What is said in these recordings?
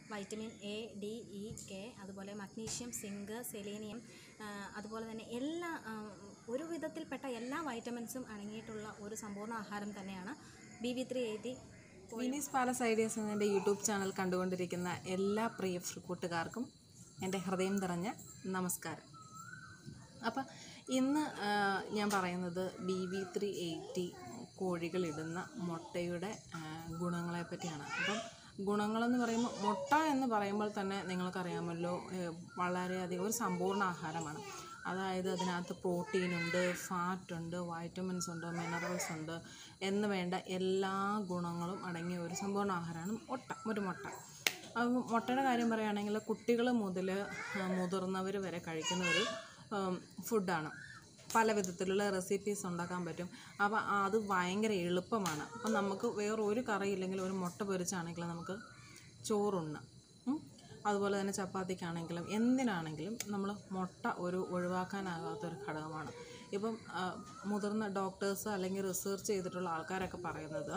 Vitamin A D E K അതുപോലെ magnesium zinc selenium ആ, അതുപോലെ തന്നെ എല്ലാ ആ, ഒരു വിധത്തിൽപ്പെട്ട എല്ലാ വൈറ്റമിൻസും അടങ്ങിയിട്ടുള്ള ഒരു സമ്പൂർണ്ണ ആഹാരം തന്നെയാണ് B V three eighty Vinees palace ideas എന്നതിൻ്റെ യൂട്യൂബ് ചാനൽ കണ്ടുകൊണ്ടിരിക്കുന്ന എല്ലാ പ്രിയ കൂട്ടുകാർക്കും എൻ്റെ ഹൃദയം നിറഞ്ഞ നമസ്കാരം അപ്പം ഇന്ന് ആ, ഞാൻ പറയുന്നത് ബി വി ത്രീ എയ്റ്റി കോഴികളിടുന്ന മുട്ടയുടെ ആ, ഗുണങ്ങളെ പറ്റിയാണ് അപ്പം ഗുണങ്ങളെന്ന് പറയുമ്പോൾ മുട്ട എന്ന് പറയുമ്പോൾ തന്നെ നിങ്ങൾക്കറിയാമല്ലോ ഏ, വളരെയധികം ഒരു സമ്പൂർണ്ണ ആഹാരമാണ് അതായത് അതിനകത്ത് പ്രോട്ടീൻ ഉണ്ട് ഫാറ്റ് ഉണ്ട് വൈറ്റമിൻസ് ഉണ്ട് മിനറൽസ് ഉണ്ട് എന്ന് വേണ്ട എല്ലാ ഗുണങ്ങളും അടങ്ങിയ ഒരു സമ്പൂർണ്ണ ആഹാരമാണ് മുട്ട ഒരു മുട്ട അപ്പം മുട്ടയുടെ കാര്യം പറയുകയാണെങ്കിൽ കുട്ടികൾ മുതൽ മുതിർന്നവർ വരെ കഴിക്കുന്ന ഒരു ഫുഡാണ് പല വിധത്തിലുള്ള റെസിപ്പീസ് ഉണ്ടാക്കാൻ പറ്റും അപ്പോൾ അത് ഭയങ്കര എളുപ്പമാണ് അപ്പം നമുക്ക് വേറെ ഒരു കറിയില്ലെങ്കിൽ ഒരു മുട്ട പൊരിച്ചാണെങ്കിൽ നമുക്ക് ചോറുണ്ണാം ഉം. അതുപോലെ തന്നെ ചപ്പാത്തിക്കാണെങ്കിലും എന്തിനാണെങ്കിലും നമ്മൾ മുട്ട ഒരു ഒഴിവാക്കാനാകാത്തൊരു ഘടകമാണ് ഇപ്പം ആ, മുതിർന്ന ഡോക്ടേഴ്സ് അല്ലെങ്കിൽ റിസർച്ച് ചെയ്തിട്ടുള്ള ആൾക്കാരൊക്കെ പറയുന്നത്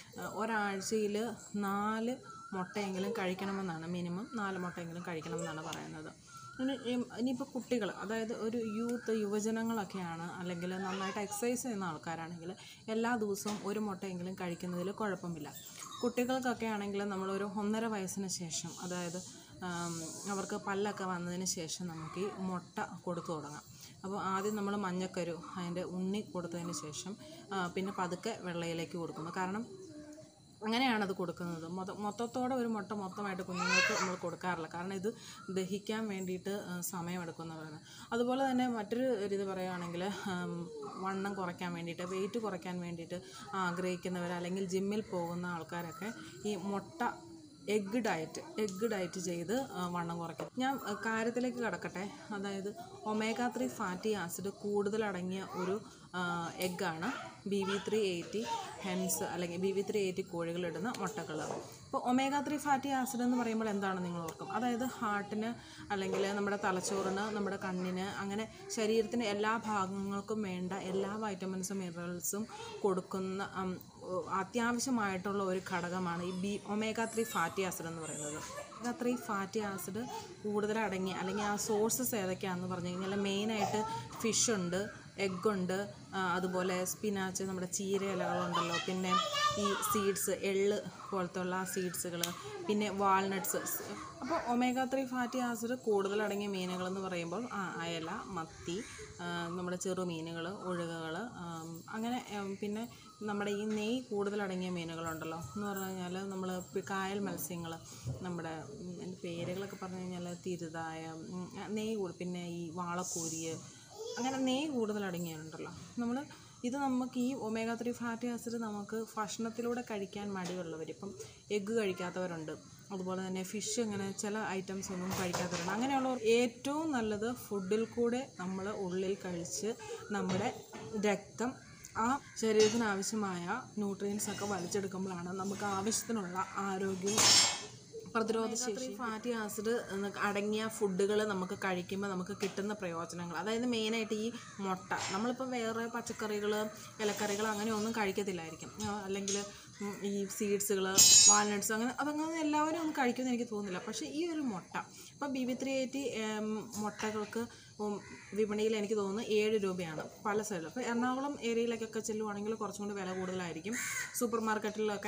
ഒരാഴ്ചയിൽ നാല് മുട്ടയെങ്കിലും കഴിക്കണമെന്നാണ് മിനിമം നാല് മുട്ടയെങ്കിലും കഴിക്കണമെന്നാണ് പറയുന്നത് ഇനി ഈ- ഇനിയിപ്പോൾ കുട്ടികൾ അതായത് ഒരു യൂത്ത് യുവജനങ്ങളൊക്കെയാണ് അല്ലെങ്കിൽ നന്നായിട്ട് എക്സസൈസ് ചെയ്യുന്ന ആൾക്കാരാണെങ്കിൽ എല്ലാ ദിവസവും ഒരു മുട്ടയെങ്കിലും കഴിക്കുന്നതിൽ കുഴപ്പമില്ല കുട്ടികൾക്കൊക്കെ ആണെങ്കിൽ നമ്മളൊരു ഒന്നര വയസ്സിന് ശേഷം അതായത് ആം, അവർക്ക് പല്ലൊക്കെ വന്നതിന് ശേഷം നമുക്ക് ഈ മുട്ട കൊടുത്തു തുടങ്ങാം അപ്പോൾ ആദ്യം നമ്മൾ മഞ്ഞക്കരു അതിൻ്റെ ഉണ്ണി കൊടുത്തതിന് ശേഷം ആ, പിന്നെ പതുക്കെ വെള്ളയിലേക്ക് കൊടുക്കുന്നു കാരണം അങ്ങനെയാണത് കൊടുക്കുന്നത് മൊത്ത മൊത്തത്തോടെ ഒരു മുട്ട മൊത്തമായിട്ട് കുഞ്ഞുങ്ങൾക്ക് നമ്മൾ കൊടുക്കാറില്ല കാരണം ഇത് ദഹിക്കാൻ വേണ്ടിയിട്ട് ആ, സമയമെടുക്കുമെന്ന് പറയുന്നത് അതുപോലെ തന്നെ മറ്റൊരു രീതി പറയുകയാണെങ്കിൽ ആം, വണ്ണം കുറയ്ക്കാൻ വേണ്ടിയിട്ട് വെയിറ്റ് കുറയ്ക്കാൻ വേണ്ടിയിട്ട് ആഗ്രഹിക്കുന്നവർ അല്ലെങ്കിൽ ജിമ്മിൽ പോകുന്ന ആൾക്കാരൊക്കെ ഈ മുട്ട എഗ്ഗ് ഡയറ്റ് എഗ്ഗ് ഡയറ്റ് ചെയ്ത് ആ, വണ്ണം കുറയ്ക്കും ഞാൻ ആ, കാര്യത്തിലേക്ക് കടക്കട്ടെ അതായത് ഒമേഗ ത്രീ ഫാറ്റി ആസിഡ് കൂടുതലടങ്ങിയ ഒരു എഗ്ഗാണ് B V three eighty hens അല്ലെങ്കിൽ ബി വി ത്രീ എയ്റ്റി കോഴികളിടുന്ന മുട്ടകൾ അപ്പോൾ ഒമേഗ ത്രീ ഫാറ്റി ആസിഡ് എന്ന് പറയുമ്പോൾ എന്താണ് നിങ്ങൾ ഓർക്കും അതായത് ഹാർട്ടിന് അല്ലെങ്കിൽ നമ്മുടെ തലച്ചോറിന് നമ്മുടെ കണ്ണിന് അങ്ങനെ ശരീരത്തിന് എല്ലാ ഭാഗങ്ങൾക്കും വേണ്ട എല്ലാ വൈറ്റമിൻസും മിനറൽസും കൊടുക്കുന്ന ഉം, അത്യാവശ്യമായിട്ടുള്ള ഒരു ഘടകമാണ് ഈ B omega three fatty acid എന്ന് പറയുന്നത് ഒമേഗ ത്രീ ഫാറ്റി ആസിഡ് കൂടുതൽ അടങ്ങിയ അല്ലെങ്കിൽ ആ സോഴ്സസ് ഏതൊക്കെയാണെന്ന് പറഞ്ഞു കഴിഞ്ഞാൽ മെയിനായിട്ട് ഫിഷ് ഉണ്ട് എഗ്ഗ് ഉണ്ട് ആ, അതുപോലെ സ്പിനാച്ച് നമ്മുടെ ചീര ഇലകളുണ്ടല്ലോ പിന്നെ ഈ സീഡ്സ് എള്ള് പോലത്തെ ഉള്ള ആ സീഡ്സുകൾ പിന്നെ വാൾനട്ട്സ് അപ്പോൾ ഒമേഗ ത്രീ ഫാറ്റി ആസിഡ് കൂടുതൽ അടങ്ങിയ മീനുകൾ എന്ന് പറയുമ്പോൾ ആ അയല മത്തി ആ, നമ്മുടെ ചെറു മീനുകൾ ഒഴുകകൾ അങ്ങനെ ഉം, പിന്നെ നമ്മുടെ ഈ നെയ്യ് കൂടുതലടങ്ങിയ മീനുകളുണ്ടല്ലോ എന്ന് പറഞ്ഞു കഴിഞ്ഞാൽ നമ്മൾ കായൽ മത്സ്യങ്ങൾ നമ്മുടെ ഉം, അതിൻ്റെ പേരുകളൊക്കെ പറഞ്ഞു കഴിഞ്ഞാൽ തിരുതായ ഉം, നെയ്യ് കൂടും പിന്നെ ഈ വാളക്കൂരിയ് അങ്ങനെ നെയ്യ് കൂടുതലടങ്ങിയുണ്ടല്ലോ നമ്മൾ ഇത് നമുക്ക് ഈ ഒമേഗ ത്രീ ഫാറ്റി ആസിഡ് നമുക്ക് ഭക്ഷണത്തിലൂടെ കഴിക്കാൻ മടിയുള്ളവർ ഇപ്പം എഗ്ഗ് കഴിക്കാത്തവരുണ്ട് അതുപോലെ തന്നെ ഫിഷ് അങ്ങനെ ചില ഐറ്റംസ് ഒന്നും കഴിക്കാത്തവരുണ്ട് അങ്ങനെയുള്ളവർ ഏറ്റവും നല്ലത് ഫുഡിൽ കൂടെ നമ്മൾ ഉള്ളിൽ കഴിച്ച് നമ്മുടെ രക്തം ആ ശരീരത്തിന് ആവശ്യമായ ന്യൂട്രിയൻസ് ഒക്കെ വലിച്ചെടുക്കുമ്പോഴാണ് നമുക്ക് ആവശ്യത്തിനുള്ള ആരോഗ്യവും പ്രതിരോധ ശേഷി ഫാറ്റി ആസിഡ് അടങ്ങിയ ഫുഡുകൾ നമുക്ക് കഴിക്കുമ്പോൾ നമുക്ക് കിട്ടുന്ന പ്രയോജനങ്ങൾ അതായത് മെയിനായിട്ട് ഈ മുട്ട നമ്മളിപ്പോൾ വേറെ പച്ചക്കറികൾ ഇലക്കറികൾ അങ്ങനെ ഒന്നും കഴിക്കത്തില്ലായിരിക്കും ആ, അല്ലെങ്കിൽ ഉം, ഈ സീഡ്സുകൾ വാൾനട്ട്സ് അങ്ങനെ അതങ്ങനെ എല്ലാവരും ഒന്നും കഴിക്കുമെന്ന് എനിക്ക് തോന്നുന്നില്ല പക്ഷേ ഈ ഒരു മുട്ട ഇപ്പോൾ ബി വി ത്രീ എയ്റ്റി മുട്ടകൾക്ക് ഉം, വിപണിയിൽ എനിക്ക് തോന്നുന്നു ഏഴ് രൂപയാണ് പല സൈഡിലും അപ്പോൾ എറണാകുളം ഏരിയയിലേക്കൊക്കെ ചെല്ലുവാണെങ്കിൽ കുറച്ചും കൂടി വില കൂടുതലായിരിക്കും സൂപ്പർ മാർക്കറ്റിലൊക്കെ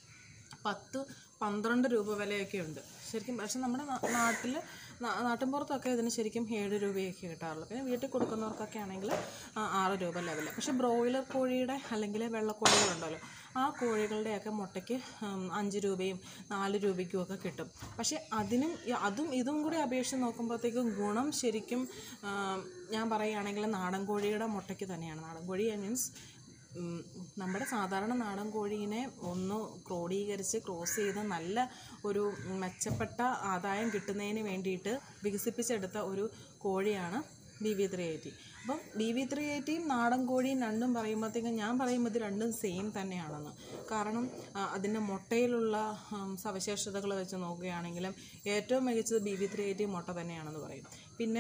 പത്ത് പന്ത്രണ്ട് രൂപ വിലയൊക്കെ ഉണ്ട് ശരിക്കും പക്ഷെ നമ്മുടെ നാട്ടിൽ നാട്ടിൻപുറത്തൊക്കെ ഇതിന് ശരിക്കും ഏഴ് രൂപയൊക്കെ കിട്ടാറുള്ളൂ പിന്നെ വീട്ടിൽ കൊടുക്കുന്നവർക്കൊക്കെ ആണെങ്കിൽ ആ, ആറ് രൂപ ലെവൽ പക്ഷെ ബ്രോയിലർ കോഴിയുടെ അല്ലെങ്കിൽ വെള്ളക്കോഴികളുണ്ടല്ലോ ആ കോഴികളുടെയൊക്കെ മുട്ടയ്ക്ക് ഉം, അഞ്ച് രൂപയും നാല് രൂപയ്ക്കും ഒക്കെ കിട്ടും പക്ഷേ അതിനും ഈ- അതും ഇതും കൂടി അപേക്ഷിച്ച് നോക്കുമ്പോഴത്തേക്കും ഗുണം ശരിക്കും ആ, ഞാൻ പറയുകയാണെങ്കിൽ നാടൻ കോഴിയുടെ മുട്ടയ്ക്ക് തന്നെയാണ് നാടൻ കോഴി മീൻസ് ഉം, നമ്മുടെ സാധാരണ നാടൻ കോഴീനെ ഒന്ന് ക്രോഡീകരിച്ച് ക്രോസ് ചെയ്ത് നല്ല ഒരു മെച്ചപ്പെട്ട ആദായം കിട്ടുന്നതിന് വേണ്ടിയിട്ട് വികസിപ്പിച്ചെടുത്ത ഒരു കോഴിയാണ് ബി വി ത്രീ എയ്റ്റി അപ്പം ബി വി ത്രീ എയ്റ്റിയും നാടൻ കോഴിയും രണ്ടും പറയുമ്പോഴത്തേക്കും ഞാൻ പറയുമ്പോൾ ഇത് രണ്ടും സെയിം തന്നെയാണെന്ന് കാരണം ആ, അതിൻ്റെ മുട്ടയിലുള്ള ഉം, സവിശേഷതകൾ വെച്ച് നോക്കുകയാണെങ്കിലും ഏറ്റവും മികച്ചത് ബി വി ത്രീ എയ്റ്റി മുട്ട തന്നെയാണെന്ന് പറയും പിന്നെ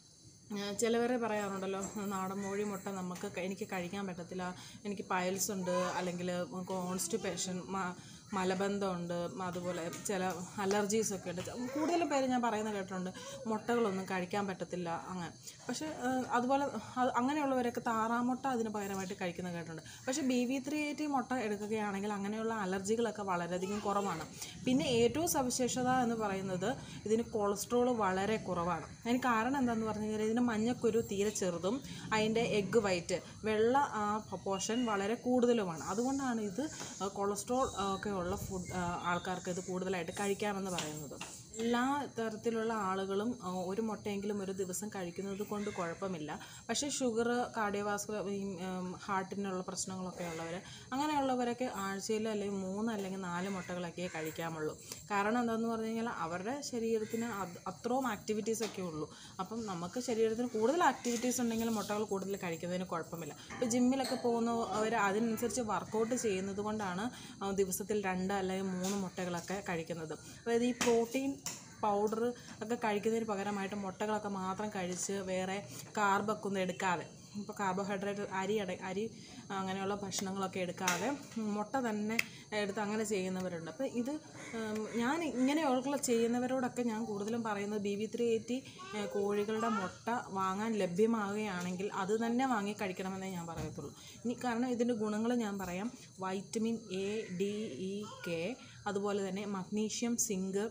ചിലവരെ പറയാറുണ്ടല്ലോ നാടൻ കോഴി മുട്ട നമുക്ക് ക- എനിക്ക് കഴിക്കാൻ പറ്റത്തില്ല എനിക്ക് പയൽസ് ഉണ്ട് അല്ലെങ്കിൽ കോൺസ്റ്റിപ്പേഷൻ മലബന്ധമുണ്ട് അതുപോലെ ചില അലർജീസ് ഒക്കെ ഉണ്ട് കൂടുതൽ പേര് ഞാൻ പറയുന്നത് കേട്ടിട്ടുണ്ട് മുട്ടകളൊന്നും കഴിക്കാൻ പറ്റത്തില്ല അങ്ങനെ പക്ഷേ ഏഹ്, അതുപോലെ അത് അങ്ങനെയുള്ളവരൊക്കെ താറാമുട്ട അതിന് പകരമായിട്ട് കഴിക്കുന്നത് കേട്ടിട്ടുണ്ട് പക്ഷേ ബി വി ത്രീ എയ്റ്റി മുട്ട എടുക്കുകയാണെങ്കിൽ അങ്ങനെയുള്ള അലർജികളൊക്കെ വളരെയധികം കുറവാണ് പിന്നെ ഏറ്റവും സവിശേഷത എന്ന് പറയുന്നത് ഇതിന് കൊളസ്ട്രോൾ വളരെ കുറവാണ് അതിന് കാരണം എന്താണെന്ന് പറഞ്ഞു കഴിഞ്ഞാൽ ഇതിന് മഞ്ഞക്കുരു തീരെ ചെറുതും അതിൻ്റെ എഗ്ഗ് വൈറ്റ് വെള്ള ആ പോർഷൻ വളരെ കൂടുതലുമാണ് അതുകൊണ്ടാണ് ഇത് കൊളസ്ട്രോൾ ഒക്കെ ഉള്ള ഫുഡ് ആൾക്കാർക്ക് ഇത് കൂടുതലായിട്ട് കഴിക്കാമെന്ന് പറയുന്നത് എല്ലാ തരത്തിലുള്ള ആളുകളും ആ, ഒരു മുട്ടയെങ്കിലും ഒരു ദിവസം കഴിക്കുന്നത് കൊണ്ട് കുഴപ്പമില്ല പക്ഷേ ഷുഗർ കാർഡിയോവാസ്കുലർ ഈ ഹാർട്ടിനുള്ള പ്രശ്നങ്ങളൊക്കെ ഉള്ളവർ അങ്ങനെയുള്ളവരൊക്കെ ആഴ്ചയിൽ അല്ലെങ്കിൽ മൂന്ന് അല്ലെങ്കിൽ നാല് മുട്ടകളൊക്കെ കഴിക്കാമുള്ളൂ കാരണം എന്താണെന്ന് പറഞ്ഞു കഴിഞ്ഞാൽ അവരുടെ ശരീരത്തിന് അത് അത്രയും ആക്ടിവിറ്റീസ് ഒക്കെ ഉള്ളൂ അപ്പം നമുക്ക് ശരീരത്തിന് കൂടുതൽ ആക്ടിവിറ്റീസ് ഉണ്ടെങ്കിൽ മുട്ടകൾ കൂടുതൽ കഴിക്കുന്നതിന് കുഴപ്പമില്ല ഇപ്പോൾ ജിമ്മിലൊക്കെ പോകുന്നവർ അതിനനുസരിച്ച് വർക്കൗട്ട് ചെയ്യുന്നത് കൊണ്ടാണ് ആ, ദിവസത്തിൽ രണ്ട് അല്ലെങ്കിൽ മൂന്ന് മുട്ടകളൊക്കെ കഴിക്കുന്നത് അതായത് ഈ പ്രോട്ടീൻ പൗഡർ ഒക്കെ കഴിക്കുന്നതിന് പകരമായിട്ട് മുട്ടകളൊക്കെ മാത്രം കഴിച്ച് വേറെ കാർബൊക്കെ ഒന്നും എടുക്കാതെ ഇപ്പോൾ കാർബോഹൈഡ്രേറ്റ് അരി അട അരി അങ്ങനെയുള്ള ഭക്ഷണങ്ങളൊക്കെ എടുക്കാതെ മുട്ട തന്നെ എടുത്ത് അങ്ങനെ ചെയ്യുന്നവരുണ്ട് അപ്പോൾ ഇത് ഉം, ഞാൻ ഇങ്ങനെയുള്ള ചെയ്യുന്നവരോടൊക്കെ ഞാൻ കൂടുതലും പറയുന്നത് ബി വി ത്രീ എയ്റ്റി കോഴികളുടെ മുട്ട വാങ്ങാൻ ലഭ്യമാവുകയാണെങ്കിൽ അത് തന്നെ വാങ്ങി കഴിക്കണമെന്നേ ഞാൻ പറയത്തുള്ളൂ ഇനി കാരണം ഇതിൻ്റെ ഗുണങ്ങൾ ഞാൻ പറയാം vitamin A D E K അതുപോലെ തന്നെ മഗ്നീഷ്യം സിങ്ക്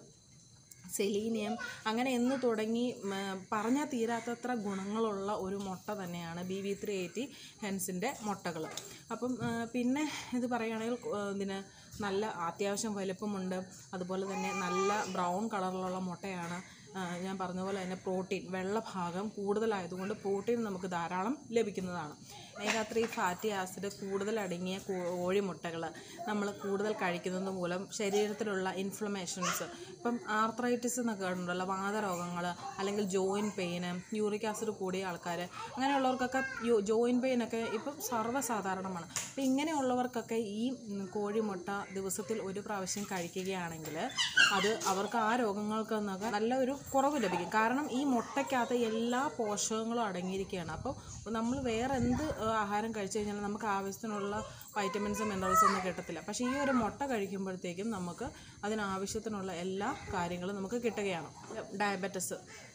സെലീനിയം അങ്ങനെ എന്ന് തുടങ്ങി മ, പറഞ്ഞാൽ തീരാത്തത്ര ഗുണങ്ങളുള്ള ഒരു മുട്ട തന്നെയാണ് ബി വി ത്രീ എയ്റ്റി ഹെൻസിൻ്റെ മുട്ടകൾ അപ്പം ആ, പിന്നെ ഇത് പറയുകയാണെങ്കിൽ ആ, ഇതിന് നല്ല അത്യാവശ്യം വലുപ്പമുണ്ട് അതുപോലെ തന്നെ നല്ല ബ്രൗൺ കളറിലുള്ള മുട്ടയാണ് ആ, ഞാൻ പറഞ്ഞ പോലെ തന്നെ പ്രോട്ടീൻ വെള്ള ഭാഗം കൂടുതലായതുകൊണ്ട് പ്രോട്ടീൻ നമുക്ക് ധാരാളം ലഭിക്കുന്നതാണ് ഒമേഗ ത്രീ ഫാറ്റി ആസിഡ് കൂടുതൽ അടങ്ങിയ കോഴിമുട്ടകൾ നമ്മൾ കൂടുതൽ കഴിക്കുന്നത് മൂലം ശരീരത്തിലുള്ള ഇൻഫ്ലമേഷൻസ് ഇപ്പം ആർത്രൈറ്റിസ് എന്നൊക്കെ ഉണ്ടല്ലോ വാതരോഗങ്ങൾ അല്ലെങ്കിൽ ജോയിൻറ്റ് പെയിന് യൂറിക് ആസിഡ് കൂടിയ ആൾക്കാർ അങ്ങനെയുള്ളവർക്കൊക്കെ ജോയിൻറ്റ് പെയിനൊക്കെ ഇപ്പം സർവ്വസാധാരണമാണ് അപ്പം ഇങ്ങനെയുള്ളവർക്കൊക്കെ ഈ ഉം, കോഴിമുട്ട ദിവസത്തിൽ ഒരു പ്രാവശ്യം കഴിക്കുകയാണെങ്കിൽ അത് അവർക്ക് ആ രോഗങ്ങൾക്ക് നിന്നൊക്കെ നല്ലൊരു കുറവ് ലഭിക്കും കാരണം ഈ മുട്ടയ്ക്കകത്ത് എല്ലാ പോഷകങ്ങളും അടങ്ങിയിരിക്കുകയാണ് അപ്പോൾ നമ്മൾ വേറെ എന്ത് ആ, ആഹാരം കഴിച്ചു കഴിഞ്ഞാൽ നമുക്ക് ആവശ്യത്തിനുള്ള വൈറ്റമിൻസും മിനറൽസും ഒന്നും കിട്ടത്തില്ല പക്ഷേ ഈ ഒരു മുട്ട കഴിക്കുമ്പോഴത്തേക്കും നമുക്ക് അതിനാവശ്യത്തിനുള്ള എല്ലാ കാര്യങ്ങളും നമുക്ക് കിട്ടുകയാണ് ഡയബറ്റസ്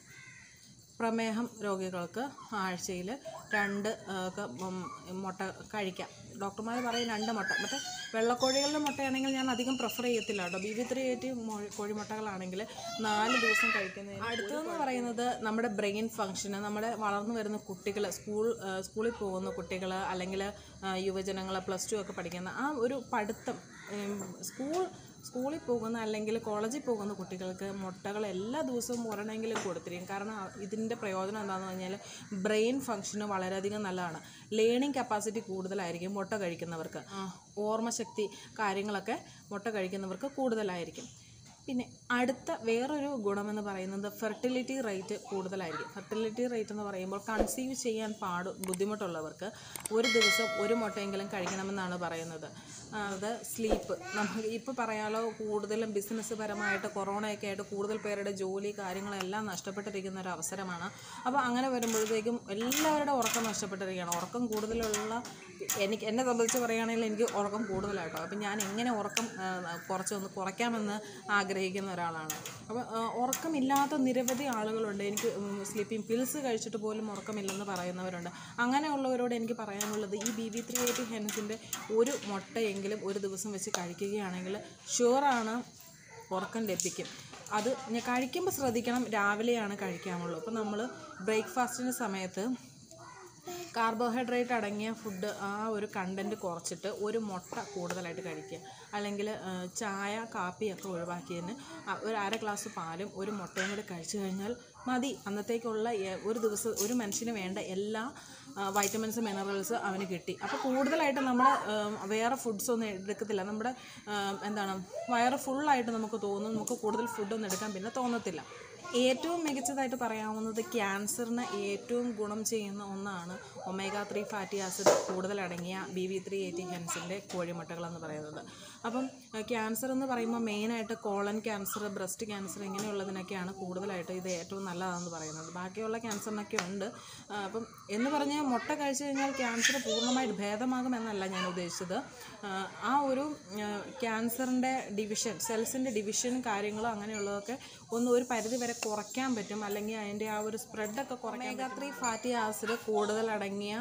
പ്രമേഹം രോഗികൾക്ക് ആഴ്ചയിൽ രണ്ട് ആ, ക- ഉം, മുട്ട കഴിക്കാം ഡോക്ടർമാർ പറയും രണ്ട് മുട്ട മറ്റേ വെള്ളക്കോഴികളുടെ മുട്ടയാണെങ്കിൽ ഞാൻ അധികം പ്രിഫർ ചെയ്യത്തില്ല കേട്ടോ ബി വി ത്രീ എയ്റ്റി കോഴിമുട്ടകളാണെങ്കിൽ നാല് ദിവസം കഴിക്കുന്നതിന് അടുത്തതെന്ന് പറയുന്നത് നമ്മുടെ ബ്രെയിൻ ഫങ്ഷന് നമ്മുടെ വളർന്നു വരുന്ന കുട്ടികൾ സ്കൂൾ ആ, സ്കൂളിൽ പോകുന്ന കുട്ടികൾ അല്ലെങ്കിൽ യുവജനങ്ങൾ പ്ലസ് ടു ഒക്കെ പഠിക്കുന്ന ആ ഒരു പഠിത്തം ഉം, സ്കൂൾ സ്കൂളിൽ പോകുന്ന അല്ലെങ്കിൽ കോളേജിൽ പോകുന്ന കുട്ടികൾക്ക് മുട്ടകൾ എല്ലാ ദിവസവും ഒരെണ്ണമെങ്കിലും കൊടുത്തിരിക്കും കാരണം അ- ഇതിൻ്റെ പ്രയോജനം എന്താണെന്ന് പറഞ്ഞാൽ ബ്രെയിൻ ഫങ്ഷന് വളരെയധികം നല്ലതാണ് ലേണിംഗ് കപ്പാസിറ്റി കൂടുതലായിരിക്കും മുട്ട കഴിക്കുന്നവർക്ക് ആ, ഓർമ്മശക്തി കാര്യങ്ങളൊക്കെ മുട്ട കഴിക്കുന്നവർക്ക് കൂടുതലായിരിക്കും പിന്നെ അടുത്ത വേറൊരു ഗുണമെന്ന് പറയുന്നത് ഫെർട്ടിലിറ്റി റേറ്റ് കൂടുതലായിരിക്കും ഫെർട്ടിലിറ്റി റേറ്റ് എന്ന് പറയുമ്പോൾ കൺസീവ് ചെയ്യാൻ പാട് ബുദ്ധിമുട്ടുള്ളവർക്ക് ഒരു ദിവസം ഒരു മുട്ടയെങ്കിലും കഴിക്കണമെന്നാണ് പറയുന്നത് ആ, അത് സ്ലീപ്പ് നമുക്ക് ഇപ്പോൾ പറയാലോ കൂടുതലും ബിസിനസ് പരമായിട്ട് കൊറോണയൊക്കെ ആയിട്ട് കൂടുതൽ പേരുടെ ജോലി കാര്യങ്ങളെല്ലാം നഷ്ടപ്പെട്ടിരിക്കുന്ന ഒരു അവസരമാണ് അപ്പോൾ അങ്ങനെ വരുമ്പോഴത്തേക്കും എല്ലാവരുടെ ഉറക്കം നഷ്ടപ്പെട്ടിരിക്കുകയാണ് ഉറക്കം കൂടുതലുള്ള എനിക്ക് എന്നെ സംബന്ധിച്ച് പറയുകയാണെങ്കിൽ എനിക്ക് ഉറക്കം കൂടുതലായിട്ടോ അപ്പം ഞാൻ എങ്ങനെ ഉറക്കം ആ, കുറച്ചൊന്ന് കുറയ്ക്കാമെന്ന് ആഗ്രഹിക്കുന്ന ഒരാളാണ് അപ്പോൾ ആ, ഉറക്കമില്ലാത്ത നിരവധി ആളുകളുണ്ട് എനിക്ക് സ്ലീപ്പിംഗ് പിൽസ് കഴിച്ചിട്ട് പോലും ഉറക്കമില്ലെന്ന് പറയുന്നവരുണ്ട് അങ്ങനെയുള്ളവരോട് എനിക്ക് പറയാനുള്ളത് ഈ ബി വി ത്രീ എയ്റ്റി ഹെൻസിൻ്റെ ഒരു മുട്ടയെങ്കിലും ഒരു ദിവസം വെച്ച് കഴിക്കുകയാണെങ്കിൽ ഷുവറാണ് ഉറക്കം ലഭിക്കും അത് ഞാൻ കഴിക്കുമ്പോൾ ശ്രദ്ധിക്കണം രാവിലെയാണ് കഴിക്കാമുള്ളൂ അപ്പോൾ നമ്മൾ ബ്രേക്ക്ഫാസ്റ്റിന് സമയത്ത് കാർബോഹൈഡ്രേറ്റ് അടങ്ങിയ ഫുഡ് ആ ഒരു കണ്ടൻറ്റ് കുറച്ചിട്ട് ഒരു മുട്ട കൂടുതലായിട്ട് കഴിക്കുക അല്ലെങ്കിൽ ആ, ചായ കാപ്പിയൊക്കെ ഒഴിവാക്കിയതിന് ആ, ഒരു അര ഗ്ലാസ് പാലും ഒരു മുട്ടയും കൂടി കഴിച്ചു കഴിഞ്ഞാൽ മതി അന്നത്തേക്കുള്ള എ- ഒരു ദിവസം ഒരു മനുഷ്യന് വേണ്ട എല്ലാ വൈറ്റമിൻസ് മിനറൽസ് അവന് കിട്ടി അപ്പോൾ കൂടുതലായിട്ട് നമ്മൾ വേറെ ഫുഡ്സ് ഒന്നും എടുക്കത്തില്ല നമ്മുടെ ആ, എന്താണ് വയറ് ഫുള്ളായിട്ട് നമുക്ക് തോന്നും നമുക്ക് കൂടുതൽ ഫുഡൊന്നും എടുക്കാൻ പിന്നെ തോന്നത്തില്ല ഏറ്റവും മികച്ചതായിട്ട് പറയാവുന്നത് ക്യാൻസറിന് ഏറ്റവും ഗുണം ചെയ്യുന്ന ഒന്നാണ് ഒമേഗ ത്രീ ഫാറ്റി ആസിഡ് കൂടുതൽ അടങ്ങിയ ബി വി ത്രീ എയ്റ്റി ഹെൻസിൻ്റെ കോഴിമുട്ടകൾ എന്ന് പറയുന്നത് അപ്പം ക്യാൻസർ എന്ന് പറയുമ്പോൾ മെയിനായിട്ട് കോളൻ ക്യാൻസർ ബ്രസ്റ്റ് ക്യാൻസർ ഇങ്ങനെയുള്ളതിനൊക്കെയാണ് കൂടുതലായിട്ട് ഇത് ഏറ്റവും നല്ലതാണെന്ന് പറയുന്നത് ബാക്കിയുള്ള ക്യാൻസറിനൊക്കെ ഉണ്ട് ആ, അപ്പം എന്ന് പറഞ്ഞാൽ മുട്ട കഴിച്ചു കഴിഞ്ഞാൽ ക്യാൻസർ പൂർണ്ണമായിട്ട് ഭേദമാകുമെന്നല്ല ഞാൻ ഉദ്ദേശിച്ചത് ആ, ആ ഒരു ക്യാൻസറിൻ്റെ ഡിവിഷൻ സെൽസിൻ്റെ ഡിവിഷനും കാര്യങ്ങളും അങ്ങനെയുള്ളതൊക്കെ ഒന്ന് ഒരു പരിധി വരെ കുറയ്ക്കാൻ പറ്റും അല്ലെങ്കിൽ അതിൻ്റെ ആ ഒരു സ്പ്രെഡൊക്കെ കുറയ്ക്കാൻ ഒമേഗ ത്രീ ഫാറ്റി ആസിഡ് കൂടുതൽ അടങ്ങിയ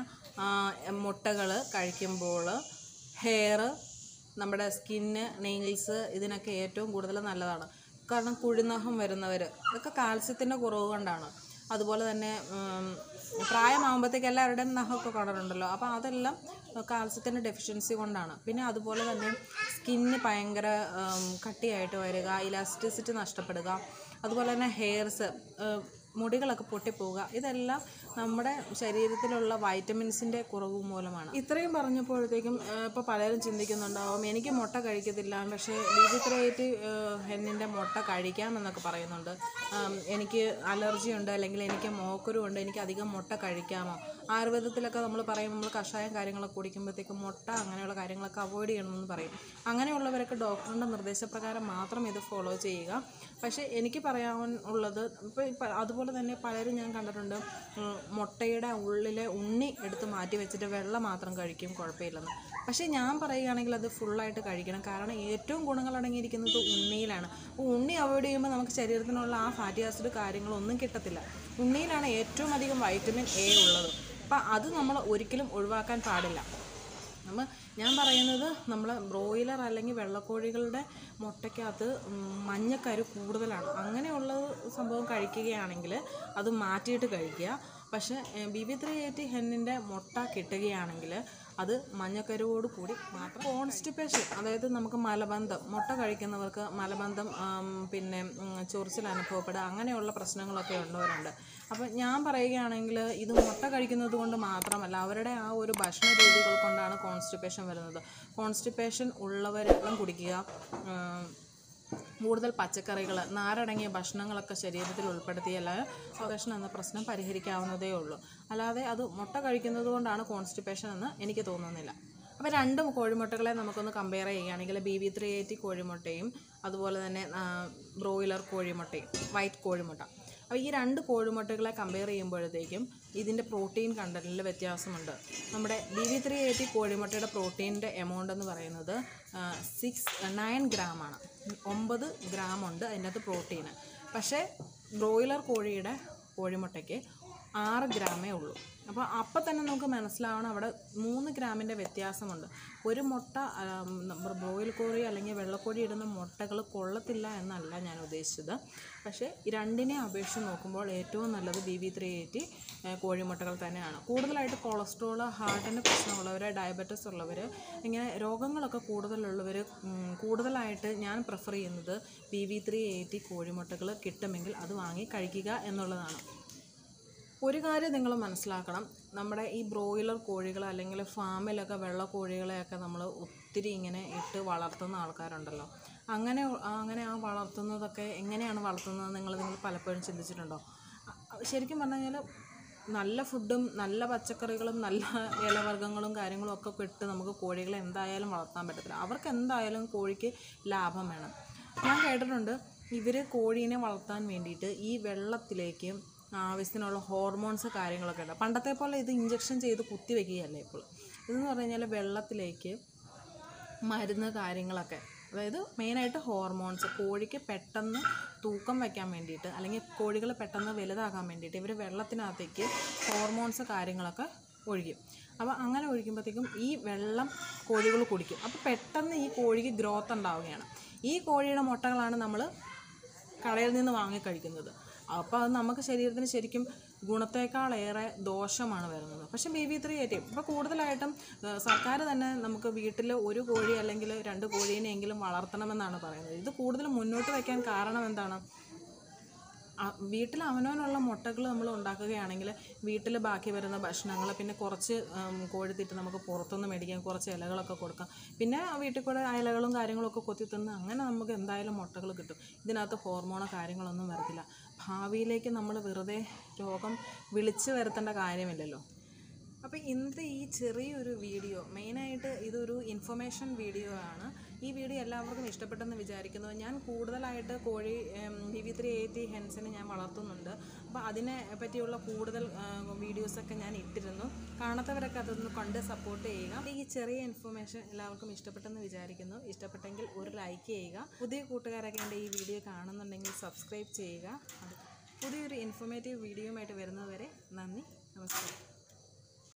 മുട്ടകൾ കഴിക്കുമ്പോൾ ഹെയർ നമ്മുടെ സ്കിന്ന് നെയിൽസ് ഇതിനൊക്കെ ഏറ്റവും കൂടുതൽ നല്ലതാണ് കാരണം കുഴിനഖം വരുന്നവർ ഇതൊക്കെ കാൽസ്യത്തിൻ്റെ കുറവ് കൊണ്ടാണ് അതുപോലെ തന്നെ ഉം, പ്രായമാകുമ്പോഴത്തേക്ക് എല്ലാവരുടെയും നഖമൊക്കെ കാണാറുണ്ടല്ലോ അപ്പോൾ അതെല്ലാം കാൽസ്യത്തിൻ്റെ ഡെഫിഷ്യൻസി കൊണ്ടാണ് പിന്നെ അതുപോലെ തന്നെ സ്കിന്ന് ഭയങ്കര ഉം, കട്ടിയായിട്ട് വരിക ഇലാസ്റ്റിസിറ്റി നഷ്ടപ്പെടുക അതുപോലെ തന്നെ ഹെയർസ് മുടികളൊക്കെ പൊട്ടിപ്പോവുക ഇതെല്ലാം നമ്മുടെ ശരീരത്തിലുള്ള വൈറ്റമിൻസിൻ്റെ കുറവ് മൂലമാണ് ഇത്രയും പറഞ്ഞപ്പോഴത്തേക്കും ഇപ്പോൾ പലരും ചിന്തിക്കുന്നുണ്ടാവും എനിക്ക് മുട്ട കഴിക്കത്തില്ല പക്ഷേ ബീജിത്രേറ്റ് ഹെന്നിൻ്റെ മുട്ട കഴിക്കാമെന്നൊക്കെ പറയുന്നുണ്ട് ആം, എനിക്ക് അലർജി ഉണ്ട് അല്ലെങ്കിൽ എനിക്ക് മോക്കുരു ഉണ്ട് എനിക്ക് അധികം മുട്ട കഴിക്കാമോ ആയുർവേദത്തിലൊക്കെ നമ്മൾ പറയും നമ്മൾ കഷായം കാര്യങ്ങളൊക്കെ കുടിക്കുമ്പോഴത്തേക്കും മുട്ട അങ്ങനെയുള്ള കാര്യങ്ങളൊക്കെ അവോയ്ഡ് ചെയ്യണമെന്ന് പറയും അങ്ങനെയുള്ളവരൊക്കെ ഡോക്ടറിൻ്റെ നിർദ്ദേശപ്രകാരം മാത്രം ഇത് ഫോളോ ചെയ്യുക പക്ഷേ എനിക്ക് പറയാനുള്ളത് ഇപ്പോൾ അതുപോലെ തന്നെ പലരും ഞാൻ കണ്ടിട്ടുണ്ട് ഉം, മുട്ടയുടെ ഉള്ളിലെ ഉണ്ണി എടുത്ത് മാറ്റി വെച്ചിട്ട് വെള്ളം മാത്രം കഴിക്കും കുഴപ്പമില്ലെന്ന് പക്ഷേ ഞാൻ പറയുകയാണെങ്കിൽ അത് ഫുള്ളായിട്ട് കഴിക്കണം കാരണം ഏറ്റവും ഗുണങ്ങൾ അടങ്ങിയിരിക്കുന്നത് ഉണ്ണിയിലാണ് അപ്പോൾ ഉണ്ണി അവോയ്ഡ് ചെയ്യുമ്പോൾ നമുക്ക് ശരീരത്തിനുള്ള ആ ഫാറ്റി ആസിഡ് കാര്യങ്ങളൊന്നും കിട്ടത്തില്ല ഉണ്ണിയിലാണ് ഏറ്റവും അധികം വൈറ്റമിൻ എ ഉള്ളത് അപ്പം അത് നമ്മൾ ഒരിക്കലും ഒഴിവാക്കാൻ പാടില്ല നമ്മൾ ഞാൻ പറയുന്നത് നമ്മൾ ബ്രോയിലർ അല്ലെങ്കിൽ വെള്ളക്കോഴികളുടെ മുട്ടയ്ക്കകത്ത് ഉം, മഞ്ഞക്കരു കൂടുതലാണ് അങ്ങനെയുള്ള സംഭവം കഴിക്കുകയാണെങ്കിൽ അത് മാറ്റിയിട്ട് കഴിക്കുക പക്ഷേ ബി ബി ത്രീ എയ്റ്റി ഹെന്നിൻ്റെ മുട്ട കിട്ടുകയാണെങ്കിൽ അത് മഞ്ഞക്കരുവോട് കൂടി മാത്രം കോൺസ്റ്റിപ്പേഷൻ അതായത് നമുക്ക് മലബന്ധം മുട്ട കഴിക്കുന്നവർക്ക് മലബന്ധം ആം, പിന്നെ ഉം, ചൊറിച്ചിൽ അനുഭവപ്പെടുക അങ്ങനെയുള്ള പ്രശ്നങ്ങളൊക്കെ ഉള്ളവരുണ്ട് അപ്പം ഞാൻ പറയുകയാണെങ്കിൽ ഇത് മുട്ട കഴിക്കുന്നത് കൊണ്ട് മാത്രമല്ല അവരുടെ ആ ഒരു ഭക്ഷണ രീതികൾ കൊണ്ടാണ് കോൺസ്റ്റിപ്പേഷൻ വരുന്നത് കോൺസ്റ്റിപ്പേഷൻ ഉള്ളവരെല്ലാം കുടിക്കുക ഉം, കൂടുതൽ പച്ചക്കറികൾ നാരടങ്ങിയ ഭക്ഷണങ്ങളൊക്കെ ശരീരത്തിൽ ഉൾപ്പെടുത്തിയാൽ കോൺസ്റ്റിപ്പേഷൻ എന്ന പ്രശ്നം പരിഹരിക്കാവുന്നതേ ഉള്ളൂ അല്ലാതെ അത് മുട്ട കഴിക്കുന്നത് കൊണ്ടാണ് കോൺസ്റ്റിപ്പേഷൻ എന്ന് എനിക്ക് തോന്നുന്നില്ല അപ്പോൾ രണ്ട് കോഴിമുട്ടകളെ നമുക്കൊന്ന് കമ്പയർ ചെയ്യുകയാണെങ്കിൽ ബി വി ത്രീ എയ്റ്റി കോഴിമുട്ടയും അതുപോലെ തന്നെ ആ, ബ്രോയിലർ കോഴിമുട്ടയും വൈറ്റ് കോഴിമുട്ട അപ്പോൾ ഈ രണ്ട് കോഴിമുട്ടകളെ കമ്പയർ ചെയ്യുമ്പോഴത്തേക്കും ഇതിൻ്റെ പ്രോട്ടീൻ കണ്ടൻറ്റിൽ വ്യത്യാസമുണ്ട് നമ്മുടെ ബി വി ത്രീ എയ്റ്റി കോഴിമുട്ടയുടെ പ്രോട്ടീൻ്റെ എമൗണ്ട് എന്ന് പറയുന്നത് സിക്സ് നയൻ ഗ്രാമാണ് ഒമ്പത് ഗ്രാം ഉണ്ട് അതിൻ്റെ അകത്ത് പ്രോട്ടീന് പക്ഷേ ബ്രോയിലർ കോഴിയുടെ കോഴിമുട്ടയ്ക്ക് ആറ് ഗ്രാമേ ഉള്ളൂ അപ്പോൾ അപ്പം തന്നെ നമുക്ക് മനസ്സിലാവണം അവിടെ മൂന്ന് ഗ്രാമിൻ്റെ വ്യത്യാസമുണ്ട് ഒരു മുട്ട ആം, നമ്മുടെ ബ്രോയിൽ കോഴി അല്ലെങ്കിൽ വെള്ളക്കോഴി ഇടുന്ന മുട്ടകൾ കൊള്ളത്തില്ല എന്നല്ല ഞാൻ ഉദ്ദേശിച്ചത് പക്ഷേ ഈ രണ്ടിനെ അപേക്ഷിച്ച് നോക്കുമ്പോൾ ഏറ്റവും നല്ലത് ബി വി ത്രീ എയ്റ്റി കോഴിമുട്ടകൾ തന്നെയാണ് കൂടുതലായിട്ട് കൊളസ്ട്രോൾ ഹാർട്ടിൻ്റെ പ്രശ്നമുള്ളവർ ഡയബറ്റിസ് ഉള്ളവർ ഇങ്ങനെ രോഗങ്ങളൊക്കെ കൂടുതലുള്ളവർ കൂടുതലായിട്ട് ഞാൻ പ്രിഫർ ചെയ്യുന്നത് ബി വി ത്രീ എയ്റ്റി കോഴിമുട്ടകൾ കിട്ടുമെങ്കിൽ അത് വാങ്ങി കഴിക്കുക എന്നുള്ളതാണ് ഒരു കാര്യം നിങ്ങൾ മനസ്സിലാക്കണം നമ്മുടെ ഈ ബ്രോയിലർ കോഴികൾ അല്ലെങ്കിൽ ഫാമിലൊക്കെ വെള്ള കോഴികളെയൊക്കെ നമ്മൾ ഒത്തിരി ഇങ്ങനെ ഇട്ട് വളർത്തുന്ന ആൾക്കാരുണ്ടല്ലോ അങ്ങനെ അങ്ങനെ ആ വളർത്തുന്നതൊക്കെ എങ്ങനെയാണ് വളർത്തുന്നത് നിങ്ങൾ നിങ്ങൾ പലപ്പോഴും ചിന്തിച്ചിട്ടുണ്ടോ അ- ശരിക്കും പറഞ്ഞു കഴിഞ്ഞാൽ നല്ല ഫുഡും നല്ല പച്ചക്കറികളും നല്ല ഇലവർഗ്ഗങ്ങളും കാര്യങ്ങളും ഒക്കെ ഇട്ട് നമുക്ക് കോഴികളെ എന്തായാലും വളർത്താൻ പറ്റത്തില്ല അവർക്ക് എന്തായാലും കോഴിക്ക് ലാഭം വേണം ഞാൻ കേട്ടിട്ടുണ്ട് ഇവർ കോഴീനെ വളർത്താൻ വേണ്ടിയിട്ട് ഈ വെള്ളത്തിലേക്ക് ആവശ്യത്തിനുള്ള ഹോർമോൺസ് കാര്യങ്ങളൊക്കെ ഉണ്ട് പണ്ടത്തെ പോലെ ഇത് ഇഞ്ചക്ഷൻ ചെയ്ത് കുത്തി വെക്കുകയല്ല ഇപ്പോൾ ഇതെന്ന് പറഞ്ഞു കഴിഞ്ഞാൽ വെള്ളത്തിലേക്ക് മരുന്ന് കാര്യങ്ങളൊക്കെ അതായത് മെയിനായിട്ട് ഹോർമോൺസ് കോഴിക്ക് പെട്ടെന്ന് തൂക്കം വയ്ക്കാൻ വേണ്ടിയിട്ട് അല്ലെങ്കിൽ കോഴികൾ പെട്ടെന്ന് വലുതാകാൻ വേണ്ടിയിട്ട് ഇവർ വെള്ളത്തിനകത്തേക്ക് ഹോർമോൺസ് കാര്യങ്ങളൊക്കെ ഒഴിക്കും അപ്പോൾ അങ്ങനെ ഒഴിക്കുമ്പോഴത്തേക്കും ഈ വെള്ളം കോഴികൾ കുടിക്കും അപ്പോൾ പെട്ടെന്ന് ഈ കോഴിക്ക് ഗ്രോത്ത് ഉണ്ടാവുകയാണ് ഈ കോഴിയുടെ മുട്ടകളാണ് നമ്മൾ കടയിൽ നിന്ന് വാങ്ങി കഴിക്കുന്നത് അപ്പോൾ അത് നമുക്ക് ശരീരത്തിന് ശരിക്കും ഗുണത്തേക്കാളേറെ ദോഷമാണ് വരുന്നത് പക്ഷേ ബി വി ത്രീ എയ്റ്റി ഇപ്പോൾ കൂടുതലായിട്ടും ഏഹ്, സർക്കാർ തന്നെ നമുക്ക് വീട്ടിൽ ഒരു കോഴി അല്ലെങ്കിൽ രണ്ട് കോഴീനെയെങ്കിലും വളർത്തണമെന്നാണ് പറയുന്നത് ഇത് കൂടുതൽ മുന്നോട്ട് വയ്ക്കാൻ കാരണം എന്താണ് ആ, വീട്ടിൽ അവനവനുള്ള മുട്ടകൾ നമ്മൾ ഉണ്ടാക്കുകയാണെങ്കിൽ വീട്ടിൽ ബാക്കി വരുന്ന ഭക്ഷണങ്ങൾ പിന്നെ കുറച്ച് ഉം, കോഴിത്തീറ്റ് നമുക്ക് പുറത്തുനിന്ന് മേടിക്കാം കുറച്ച് ഇലകളൊക്കെ കൊടുക്കാം പിന്നെ വീട്ടിൽ കൂടെ ഇലകളും കാര്യങ്ങളൊക്കെ കൊത്തി തിന്ന് അങ്ങനെ നമുക്ക് എന്തായാലും മുട്ടകൾ കിട്ടും ഇതിനകത്ത് ഹോർമോണോ കാര്യങ്ങളൊന്നും വരത്തില്ല ഭാവിയിലേക്ക് നമ്മൾ വെറുതെ രോഗം വിളിച്ചു വരുത്തേണ്ട കാര്യമില്ലല്ലോ അപ്പോൾ ഇന്നത്തെ ഈ ചെറിയൊരു വീഡിയോ മെയിനായിട്ട് ഇതൊരു ഇൻഫർമേഷൻ വീഡിയോ ആണ് ഈ വീഡിയോ എല്ലാവർക്കും ഇഷ്ടപ്പെട്ടെന്ന് വിചാരിക്കുന്നു ഞാൻ കൂടുതലായിട്ട് കോഴി ബി വി ത്രീ എയ്റ്റി ഹെൻസിനെ ഞാൻ വളർത്തുന്നുണ്ട് അപ്പോൾ അതിനെ പറ്റിയുള്ള കൂടുതൽ വീഡിയോസൊക്കെ ഞാൻ ഇട്ടിരുന്നു കാണാത്തവരൊക്കെ അതൊന്ന് കണ്ട് സപ്പോർട്ട് ചെയ്യുക ഈ ചെറിയ ഇൻഫർമേഷൻ എല്ലാവർക്കും ഇഷ്ടപ്പെട്ടെന്ന് വിചാരിക്കുന്നു ഇഷ്ടപ്പെട്ടെങ്കിൽ ഒരു ലൈക്ക് ചെയ്യുക പുതിയ കൂട്ടുകാരൊക്കെ എൻ്റെ ഈ വീഡിയോ കാണുന്നുണ്ടെങ്കിൽ സബ്സ്ക്രൈബ് ചെയ്യുക പുതിയൊരു ഇൻഫോർമേറ്റീവ് വീഡിയോയുമായിട്ട് വരുന്നതുവരെ നന്ദി നമസ്കാരം